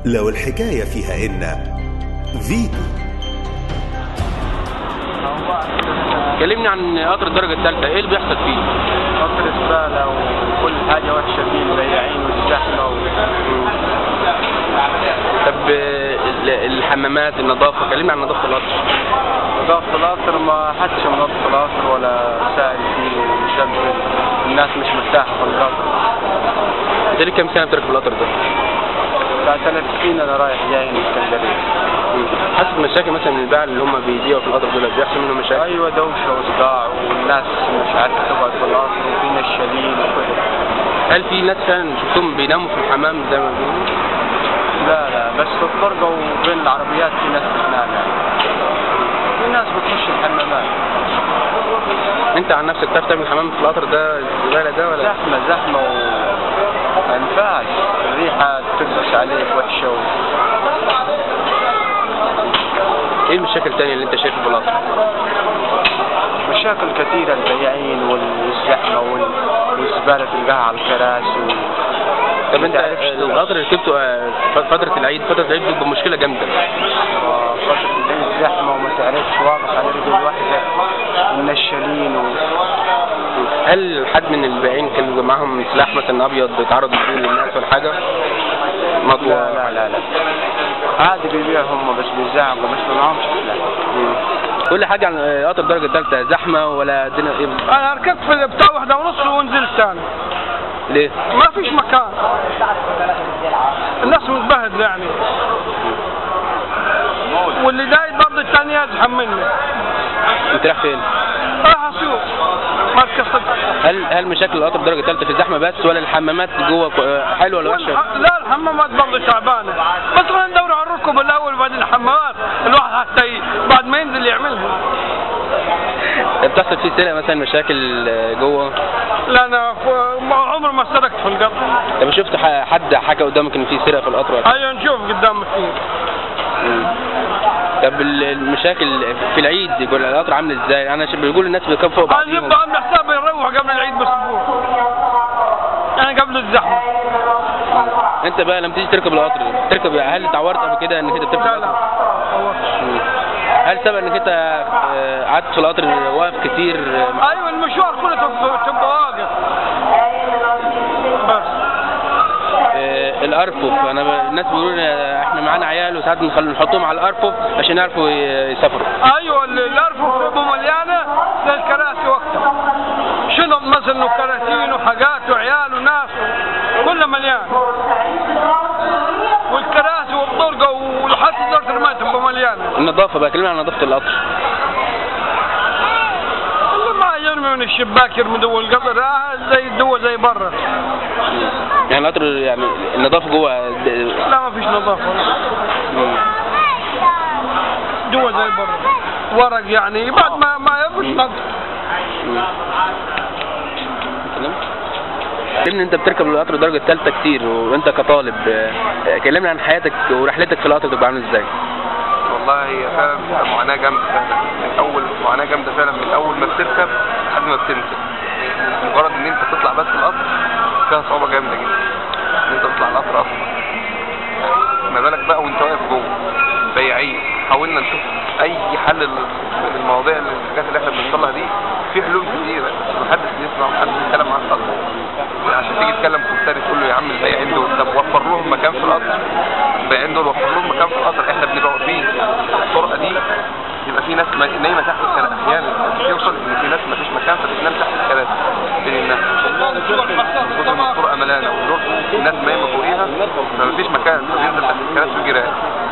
لو الحكاية فيها إن فيتو كلمني عن قطر الدرجة الثالثة ايه اللي بيحصل فيه؟ قطر الزبالة وكل حاجة وحشة فيه البياعين والزحمة و... طب آه، ال- الحمامات النظافة كلمني عن نظافة القطر ضغط القطر ما حدش منظف القطر ولا سائل فيه ومشغل الناس مش مرتاحة في القطر انت ليه كام سنة بتركب القطر ده؟ بعد ثلاث سنين أنا رايح جاي من اسكندرية حاسس بمشاكل مثلا من الباعة اللي هم بيبيعوا في القطر دول بيحصل منهم مشاكل أيوة دوشة وصداع والناس مش عارفة تقعد في القطر وفي نشالين وكده هل في ناس فعلا شفتهم بيناموا في الحمام زي ما بيقولوا؟ لا لا بس في الطرقة وبين العربيات في ناس بتنام يعني في ناس بتخش الحمامات انت عن نفسك تعرف تعمل حمام في القطر ده الزبالة ده ولا؟ زحمة زحمة و ما ينفعش الريحة تكبس عليك وحشة و... ايه المشاكل التانية اللي انت شايفها في القطر؟ مشاكل كثيرة البياعين والزحمة وال... والزبالة تلقاها على الكراسي و... طب انت تعرفش تقعد. القطر اللي ركبته آه، فترة العيد فترة العيد بتبقى مشكلة جامدة فترة العيد زحمة وما تعرفش واقف على رجل واحدة والنشالين و... هل حد من البائعين كان بيبقى معاهم سلاح مثلا ابيض بيتعرض بيه للناس ولا حاجة؟ مطوة لا لا لا لا عادي بيبيعوا هم بس بيزعقوا بس ما معهمش سلاح قول لي حاجة عن آه، قطر الدرجة الثالثة زحمة ولا الدنيا ايه؟ انا ركبت في بتاع واحدة ونص ونزلت تاني ليه؟ ما فيش مكان الناس متبهدلة يعني واللي داير برضه التاني يزحم مني انت رايح فين؟ راح اسوق مركز صدق هل هل مشاكل القطر الدرجة الثالثة في الزحمة بس ولا الحمامات جوه كو- آه، حلوة ولا وحشة؟ والح- لا الحمامات برضه تعبانة بس خلينا ندور على الركب الاول وبعدين الحمامات الواحد حتى ي- بعد ما ينزل يعملها بتحصل فيه سرقة مثلا مشاكل آه، جوه؟ لا انا ف- ما- عمري ما سرقت في القطر طب شفت ح- حد حكى قدامك ان في سرقة في القطر ولا ايوه نشوف قدامك فيه طب ال- المشاكل في العيد يقول القطر عامل ازاي؟ انا شايف بيقولوا الناس بيركبوا فوق انا بعضيهم يبقى عامل حسابي يروح قبل العيد باسبوع يعني قبل الزحمه انت بقى لما تيجي تركب القطر تركب هل اتعورت قبل كده انك انت بتركب لا القطر؟ لا مم. هل سبق انك انت آه، قعدت في القطر واقف كتير آه، ايوه المشوار كله تبقى تبقى واقف بس آه، الارفف انا ب- الناس بيقولوا لي احنا معانا عيال وساعات نخل- نحطهم على الارفف عشان يعرفوا ي- يسافروا ايوه اللي الارفف تبقى مليانه زي الكراسي وقتها شنط مثلا وكراتين وحاجات وعيال وناس كله مليان والكراسي والطرقه وحتى دورة الماء تبقى مليانه النظافه بقى كلمة عن نظافه القطر اللي ما يرمي من الشباك يرمي دو القطر آه زي دو زي برا يعني القطر يعني النظافه جوه د- لا ما فيش نظافه مم. دول زي برا ورق يعني بعد ما ما يفوش نظف تمام كلمني انت بتركب القطر الدرجه الثالثه كتير وانت كطالب آه، كلمني عن حياتك ورحلتك في القطر تبقى عامله ازاي والله هي فعلا بتبقى معاناة جامدة فعلا من أول معاناة جامدة فعلا من أول ما بتركب لحد ما بتنزل مجرد إن أنت تطلع بس القطر فيها صعوبة جامدة جدا إن أنت تطلع القطر أصلا ما بالك بقى وأنت واقف جوه بياعين حاولنا نشوف أي حل لل- للمواضيع اللي- الحاجات اللي إحنا بنوصلها دي في حلول كتيرة بس محدش بيسمع ومحدش بيتكلم عن القطر عشان تيجي تتكلم كمثال تقول له يا عم البياعين دول طب وفر لهم مكان في القطر البياعين دول وفر لهم مكان في القطر احنا بنبقى واقفين الطرقه دي يبقى في ناس ما- نايمه تحت الكراسي احيانا يوصل ان في ناس ما فيش مكان فبتنام تحت الكراسي بين الناس من كتر ما الطرقه ملانه والنور الناس نايمه فوقيها فما فيش مكان فبينزل تحت الكراسي ويجي راقد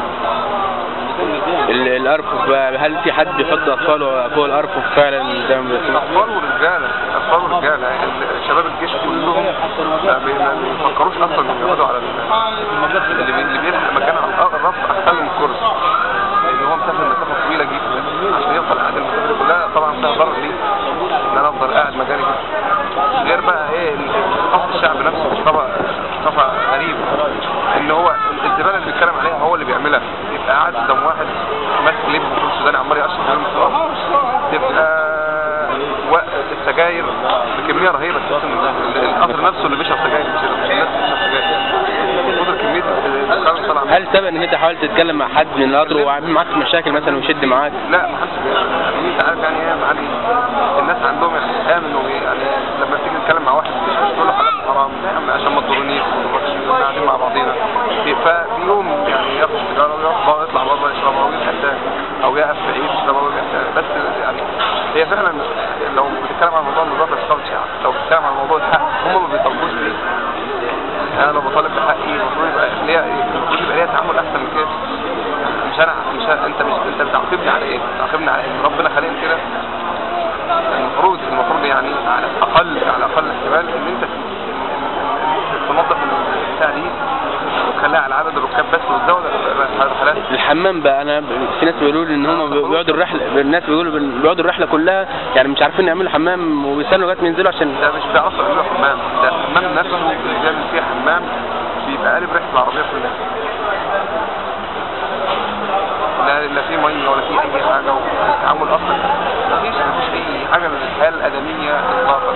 ال- الارفف بقى هل في حد بيحط اطفاله فوق الارفف فعلا زي ما بيسمع اطفال ورجاله اطفال ورجاله يعني شباب الجيش كلهم ما بي- ما بيفكروش اصلا انهم يقعدوا على ال- اللي بي- اللي بيلحق مكان على الأرض- الرف احسن من الكرسي لان هو مسافر مسافه طويله جدا عشان يوصل قاعد المسافه دي كلها طبعا فيها ضرر ليه ان انا افضل قاعد مكاني كده غير بقى ايه ثقافه الشعب نفسه ثقافه ثقافه غريبه ان هو الزباله اللي بيتكلم عليها هو اللي بيعملها يبقى قاعد قدام واحد ماسك لب في السوداني عمال يقشر في المسواق تبقى وقت السجاير بكميه رهيبه تحس ان القطر نفسه اللي بيشرب سجاير مش مش الناس اللي بتشرب سجاير قدر كميه الدخان اللي طالعه نعم هل سبق انك انت حاولت تتكلم مع حد من القطر وعامل معاك مشاكل مثلا ويشد معاك لا ما حدش يعني انت عارف يعني ايه يعني الناس عندهم يعني امن يعني لما تيجي تتكلم مع واحد مش تقول له حلال حرام لا يا عم عشان ما تضرنيش احنا قاعدين مع بعضينا فبيقوم يعني ياخد سيجاره ويروح بره يطلع بره يشربها ويرجع تاني او يقف بعيد يشربها ويرجع تاني بس يعني هي فعلا لو بتتكلم عن موضوع النظافه الشرط يعني لو بتتكلم عن موضوع الحق هم ما بيطالبوش بيه انا لو بطالب بحقي المفروض يبقى ليا المفروض يبقى ليا تعامل احسن من كده مش انا مش أنا انت مش انت بتعاقبني على ايه؟ بتعاقبني على ان ربنا خلقني كده المفروض المفروض يعني على اقل على اقل احتمال ان انت تنظف البتاع دي وتخليها على عدد الركاب بس وتزود الرحلات الحمام بقى انا ب- في ناس بيقولوا لي ان هم بيقعدوا الرحله الناس بيقولوا بن- بيقعدوا الرحله كلها يعني مش عارفين يعملوا حمام وبيستنوا لغايه ما ينزلوا عشان ده مش بيعرفوا يعملوا حمام ده الحمام نفسه اللي بيعمل فيه حمام بيبقى قالب ريحه العربيه كلها لا لا في ميه ولا في اي حاجه والتعامل اصلا مفيش مفيش اي حاجه من الحياه الادميه اطلاقا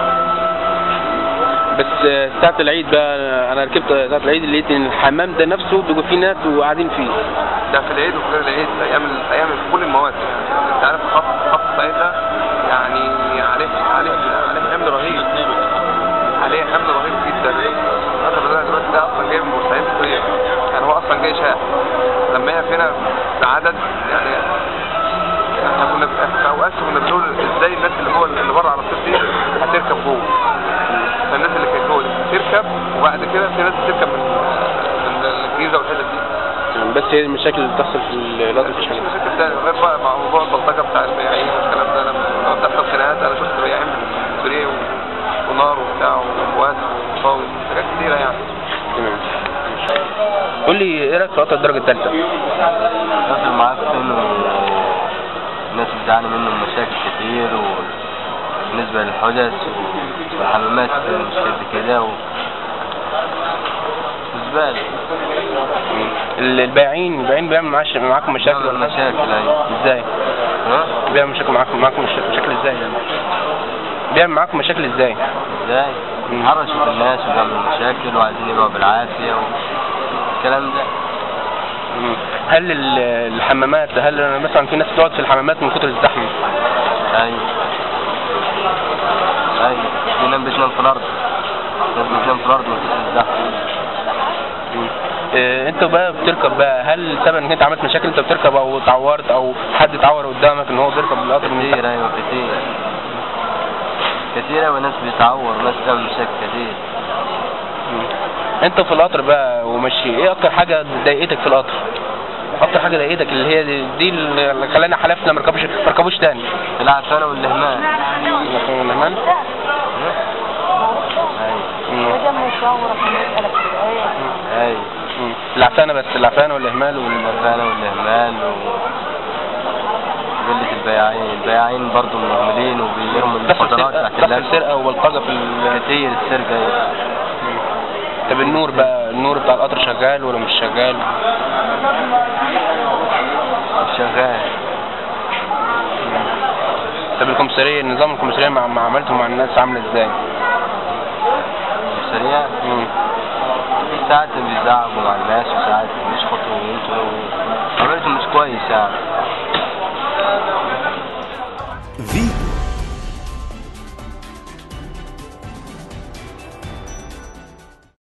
بس آه، ساعة العيد بقى انا ركبت ساعة العيد لقيت ان الحمام ده نفسه بيبقى فيه ناس وقاعدين فيه ده في العيد وفي غير العيد في ايام ايام في كل المواسم يعني انت عارف خط خط الصعيد ده يعني عليه عليه عليه حمل رهيب عليه حمل رهيب جدا انا بدأت دلوقتي ده اصلا جاي من بورسعيد سوريا يعني هو اصلا جاي شاح لما يقف هنا بعدد يعني احنا كنا في اوقات كنا بنقول ازاي الناس اللي هو اللي بره على الصيف دي هتركب جوه فالناس اللي كانت جوه دي تركب وبعد كده في ناس بتركب من من الجيزه والحتت دي يعني بس هي المشاكل اللي بتحصل في القطر مفيش حاجه مشاكل تانية غير بقى مع موضوع البلطجة بتاع البياعين والكلام ده لما بتحصل خناقات انا شفت بياعين سوريا و- ونار وبتاع واموات وصاوي حاجات كتيرة يعني تمام قول لي ايه رايك في قطر الدرجه الثالثه؟ راجل معفن والناس بتعاني منه مشاكل كتير وبالنسبة للحدث والحمامات مش قد كده و... زبالة ال- البياعين البياعين بيعمل معاش معاكم مشاكل بيعمل ولا مشاكل أيوة ازاي؟ ها؟ بيعمل مشاكل معاكم معاكم مش- مشاكل ازاي يعني؟ بيعمل معاكم مشاكل ازاي؟ ازاي؟ بيحرشوا في الناس وبيعملوا مشاكل وعايزين يبقوا بالعافية والكلام ده مم. هل ال- الحمامات هل انا بسمع إن في ناس بتقعد في الحمامات من كتر الزحمه أيوة أيوة في ناس بتنام في الأرض ناس بتنام في الأرض من كتر الزحمة مم. إيه، انت بقى بتركب بقى هل سبب انك انت عملت مشاكل انت بتركب او اتعورت او حد اتعور قدامك ان هو بيركب القطر من كتير تحت؟ ايوه كتير كتير وناس بيتعور وناس بتعمل مشاكل كتير مم. انت في القطر بقى وماشي ايه اكتر حاجه ضايقتك في القطر اكتر حاجه ضايقتك اللي هي دي, دي اللي خلاني حلفنا ما ركبوش ما ركبوش تاني العفانة والإهمال الرحمن ايوه ايوه مم. العفانه بس العفانه والاهمال وال... العفانة والإهمال و قلة البياعين البياعين برضه مهملين وبيرموا بس المخدرات السرقه تحت بس اللبس السرقه والبلطجه في ال... كتير السرقة ايوه طب النور بقى النور بتاع القطر شغال ولا مش شغال شغال طب الكمثريه النظام الكمثريه مع مع عملته مع الناس عامله ازاي سريع مم. ساعات بيزعقوا مع الناس